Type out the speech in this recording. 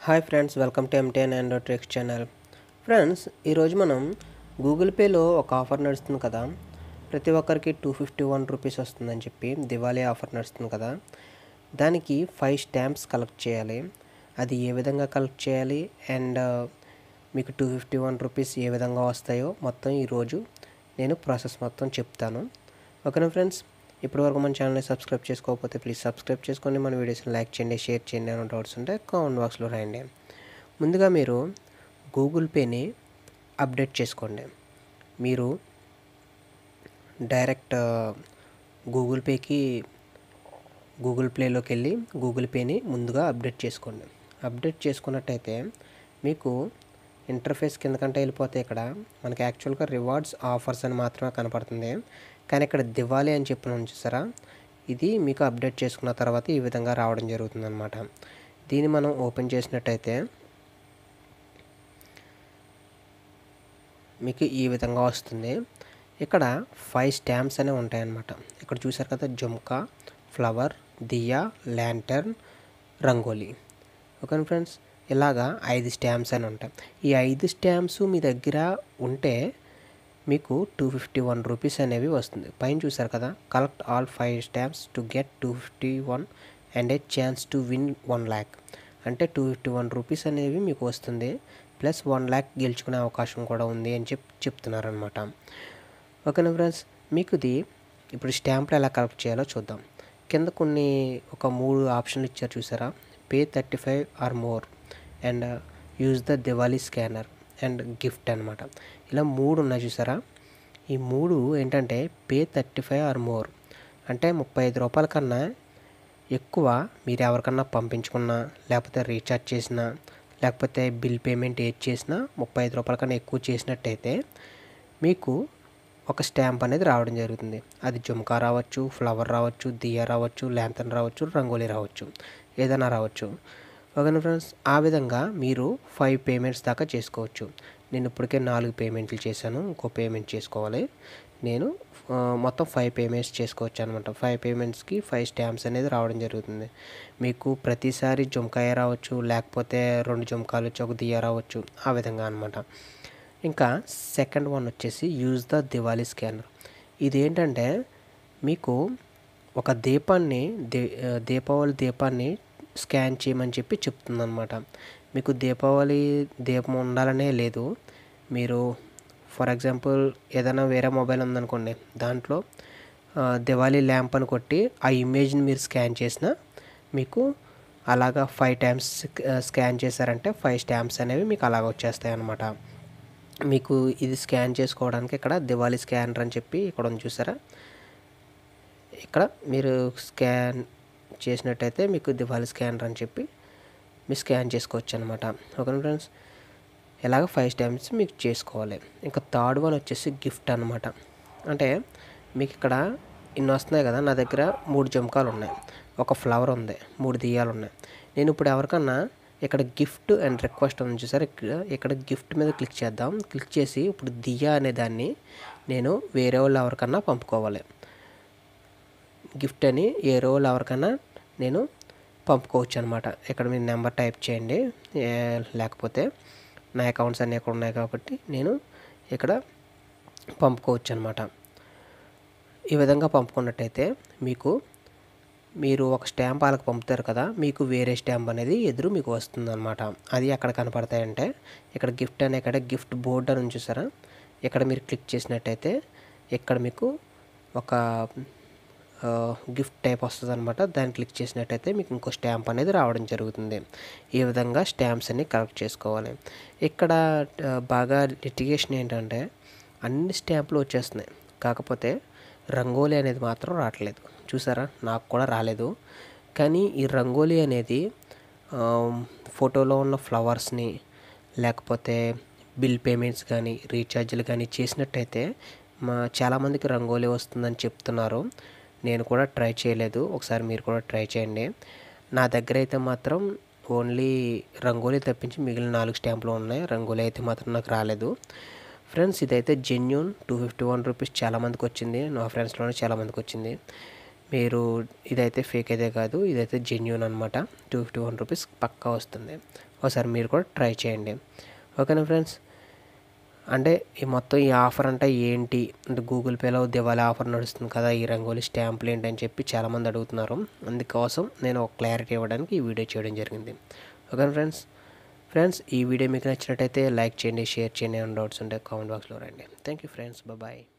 hi friends welcome to MTN and tricks channel friends ఈరోజు మనం Google పేలో ఒక ఆఫర్ నడుస్తుంది కదా ప్రతి ఒక్కరికి టూ ఫిఫ్టీ వన్ రూపీస్ వస్తుందని చెప్పి దివాళీ ఆఫర్ నడుస్తుంది కదా దానికి ఫైవ్ స్టాంప్స్ కలెక్ట్ చేయాలి అది ఏ విధంగా కలెక్ట్ చేయాలి అండ్ మీకు టూ ఫిఫ్టీ వన్ రూపీస్ ఏ విధంగా వస్తాయో మొత్తం ఈరోజు నేను ప్రాసెస్ మొత్తం చెప్తాను ఓకేనా ఫ్రెండ్స్ ఇప్పటివరకు మన ఛానల్ని సబ్స్క్రైబ్ చేసుకోకపోతే ప్లీజ్ సబ్స్క్రైబ్ చేసుకొని మన వీడియోస్ని లైక్ చేయండి షేర్ చేయండి అని డౌట్స్ ఉంటే కామెంట్ బాక్స్లో రాయండి ముందుగా మీరు గూగుల్ పేని అప్డేట్ చేసుకోండి మీరు డైరెక్ట్ గూగుల్ పేకి గూగుల్ ప్లేలోకి వెళ్ళి గూగుల్ పేని ముందుగా అప్డేట్ చేసుకోండి అప్డేట్ చేసుకున్నట్టయితే మీకు ఇంటర్ఫేస్ కిందకంటే వెళ్ళిపోతే ఇక్కడ మనకి యాక్చువల్గా రివార్డ్స్ ఆఫర్స్ అని మాత్రమే కనపడుతుంది కానీ ఇక్కడ దివాళీ అని చెప్పిన చూసారా ఇది మీకు అప్డేట్ చేసుకున్న తర్వాత ఈ విధంగా రావడం జరుగుతుంది అనమాట దీన్ని మనం ఓపెన్ చేసినట్టయితే మీకు ఈ విధంగా వస్తుంది ఇక్కడ ఫైవ్ స్టాంప్స్ అనేవి ఉంటాయన్నమాట ఇక్కడ చూసారు కదా jhumka flower diya lantern rangoli okay friends ఇలాగా ఐదు స్టాంప్స్ అని ఉంటాయి ఈ ఐదు స్టాంప్స్ మీ దగ్గర ఉంటే మీకు టూ ఫిఫ్టీ వన్ రూపీస్ అనేవి వస్తుంది పైన చూసారు కదా collect all five stamps to get two fifty one and a chance to win one lakh అంటే టూ ఫిఫ్టీ వన్ రూపీస్ అనేవి మీకు వస్తుంది ప్లస్ వన్ ల్యాక్ గెలుచుకునే అవకాశం కూడా ఉంది అని చెప్పి చెప్తున్నారనమాట ఓకేనా ఫ్రెండ్స్ మీకు ఇది ఇప్పుడు స్టాంపులు ఎలా కలెక్ట్ చేయాలో చూద్దాం కింద కొన్ని ఒక మూడు ఆప్షన్లు ఇచ్చారు చూసారా pay thirty five or more and use the Diwali scanner and gift అనమాట ఇలా మూడు ఉన్నాయి చూసారా ఈ మూడు ఏంటంటే pay thirty five or more అంటే ముప్పై ఐదు రూపాయల కన్నా ఎక్కువ మీరు ఎవరికన్నా పంపించుకున్నా లేకపోతే రీఛార్జ్ చేసినా లేకపోతే బిల్ పేమెంట్ ఏది చేసినా ముప్పై ఐదు రూపాయల కన్నా ఎక్కువ చేసినట్టయితే మీకు ఒక స్టాంప్ అనేది రావడం జరుగుతుంది అది జుమ్కా రావచ్చు ఫ్లవర్ రావచ్చు దియా రావచ్చు ల్యాంతన్ రావచ్చు రంగోలీ రావచ్చు ఏదైనా రావచ్చు ఓకేనా ఫ్రెండ్స్ ఆ విధంగా మీరు ఫైవ్ పేమెంట్స్ దాకా చేసుకోవచ్చు నేను ఇప్పటికే నాలుగు పేమెంట్లు చేశాను ఇంకో పేమెంట్ చేసుకోవాలి నేను మొత్తం ఫైవ్ పేమెంట్స్ చేసుకోవచ్చు అనమాట ఫైవ్ పేమెంట్స్కి ఫైవ్ స్టాంప్స్ అనేది రావడం జరుగుతుంది మీకు ప్రతిసారి జుమ్కాయ రావచ్చు లేకపోతే రెండు జుమ్కాలు వచ్చి ఒక దియా రావచ్చు ఆ విధంగా అనమాట ఇంకా సెకండ్ వన్ వచ్చేసి యూజ్ ద దివాళీ స్కానర్ ఇది ఏంటంటే మీకు ఒక దీపాన్ని దీ దీపావళి దీపాన్ని స్కాన్ చేయమని చెప్పి చెప్తుందన్నమాట మీకు దీపావళి దీపం ఉండాలనే లేదు మీరు ఫర్ ఎగ్జాంపుల్ ఏదైనా వేరే మొబైల్ ఉందనుకోండి దాంట్లో దివాళీ ల్యాంప్ అని కొట్టి ఆ ఇమేజ్ని మీరు స్కాన్ చేసినా మీకు అలాగా ఫైవ్ టైమ్స్ స్కాన్ చేశారంటే ఫైవ్ స్టాంప్స్ అనేవి మీకు అలాగ వచ్చేస్తాయి అన్నమాట మీకు ఇది స్కాన్ చేసుకోవడానికి ఇక్కడ దివాళీ స్కానర్ అని చెప్పి ఇక్కడ ఉంది చూసారా ఇక్కడ మీరు స్కాన్ చేసినట్టయితే మీకు దివాళీ స్కానర్ అని చెప్పి మీరు స్కాన్ చేసుకోవచ్చు అనమాట ఓకే ఫ్రెండ్స్ ఇలాగ ఫైవ్ స్టాంప్స్ మీకు చేసుకోవాలి ఇంకా థర్డ్ వన్ వచ్చేసి గిఫ్ట్ అనమాట అంటే మీకు ఇక్కడ ఇన్ని వస్తున్నాయి కదా నా దగ్గర మూడు జంకాలు ఉన్నాయి ఒక ఫ్లవర్ ఉంది మూడు దియ్యాలు ఉన్నాయి నేను ఇప్పుడు ఎవరికన్నా ఇక్కడ గిఫ్ట్ అండ్ రిక్వెస్ట్ ఉంది చూసారు ఇక్కడ ఇక్కడ గిఫ్ట్ మీద క్లిక్ చేద్దాం క్లిక్ చేసి ఇప్పుడు దియా అనే దాన్ని నేను వేరే వాళ్ళు ఎవరికన్నా పంపుకోవాలి గిఫ్ట్ అని ఏ రోజు ఎవరికైనా నేను పంపుకోవచ్చు అనమాట ఇక్కడ మీరు నెంబర్ టైప్ చేయండి లేకపోతే నా అకౌంట్స్ అన్నీ ఎక్కడ ఉన్నాయి కాబట్టి నేను ఇక్కడ పంపుకోవచ్చు అనమాట ఈ విధంగా పంపుకున్నట్టయితే మీకు మీరు ఒక స్టాంప్ వాళ్ళకి పంపుతారు కదా మీకు వేరే స్టాంప్ అనేది ఎదురు మీకు వస్తుంది అనమాట అది ఎక్కడ కనపడతాయంటే ఇక్కడ గిఫ్ట్ అనే ఇక్కడ గిఫ్ట్ బోర్డ్ అని చూసారా ఇక్కడ మీరు క్లిక్ చేసినట్టయితే ఇక్కడ మీకు ఒక గిఫ్ట్ టైప్ వస్తుంది అనమాట దాన్ని క్లిక్ చేసినట్టయితే మీకు ఇంకో స్టాంప్ అనేది రావడం జరుగుతుంది ఈ విధంగా స్టాంప్స్ అన్ని కలెక్ట్ చేసుకోవాలి ఇక్కడ బాగా లిటిగేషన్ ఏంటంటే అన్ని స్టాంపులు వచ్చేస్తున్నాయి కాకపోతే రంగోలీ అనేది మాత్రం రావట్లేదు చూసారా నాకు కూడా రాలేదు కానీ ఈ రంగోలీ అనేది ఫోటోలో ఉన్న ఫ్లవర్స్ని లేకపోతే బిల్ పేమెంట్స్ కానీ రీఛార్జ్లు కానీ చేసినట్టయితే మా చాలామందికి రంగోలీ వస్తుందని చెప్తున్నారు నేను కూడా ట్రై చేయలేదు ఒకసారి మీరు కూడా ట్రై చేయండి నా దగ్గర అయితే మాత్రం ఓన్లీ రంగోలీ తప్పించి మిగిలిన నాలుగు స్టాంపులు ఉన్నాయి రంగోలీ అయితే మాత్రం నాకు రాలేదు ఫ్రెండ్స్ ఇదైతే genuine two fifty one rupees చాలామందికి వచ్చింది నా ఫ్రెండ్స్లోనే చాలామందికి వచ్చింది మీరు ఇదైతే ఫేక్ అయితే కాదు ఇదైతే జెన్యున్ అనమాట టూ ఫిఫ్టీ వన్ రూపీస్ పక్కా వస్తుంది ఒకసారి మీరు కూడా ట్రై చేయండి ఓకేనా ఫ్రెండ్స్ అంటే ఈ మొత్తం ఈ ఆఫర్ అంటే ఏంటి అంటే గూగుల్ పేలో దివాళీ ఆఫర్ నడుస్తుంది కదా ఈ రంగోలీ స్టాంపులు ఏంటి అని చెప్పి చాలామంది అడుగుతున్నారు అందుకోసం నేను ఒక క్లారిటీ ఇవ్వడానికి ఈ వీడియో చేయడం జరిగింది ఓకేనా ఫ్రెండ్స్ ఫ్రెండ్స్ ఈ వీడియో మీకు నచ్చినట్టయితే లైక్ చేయండి షేర్ చేయండి ఏమైనా డౌట్స్ ఉంటే కామెంట్ బాక్స్లో రండి థ్యాంక్ యూ ఫ్రెండ్స్ బాయ్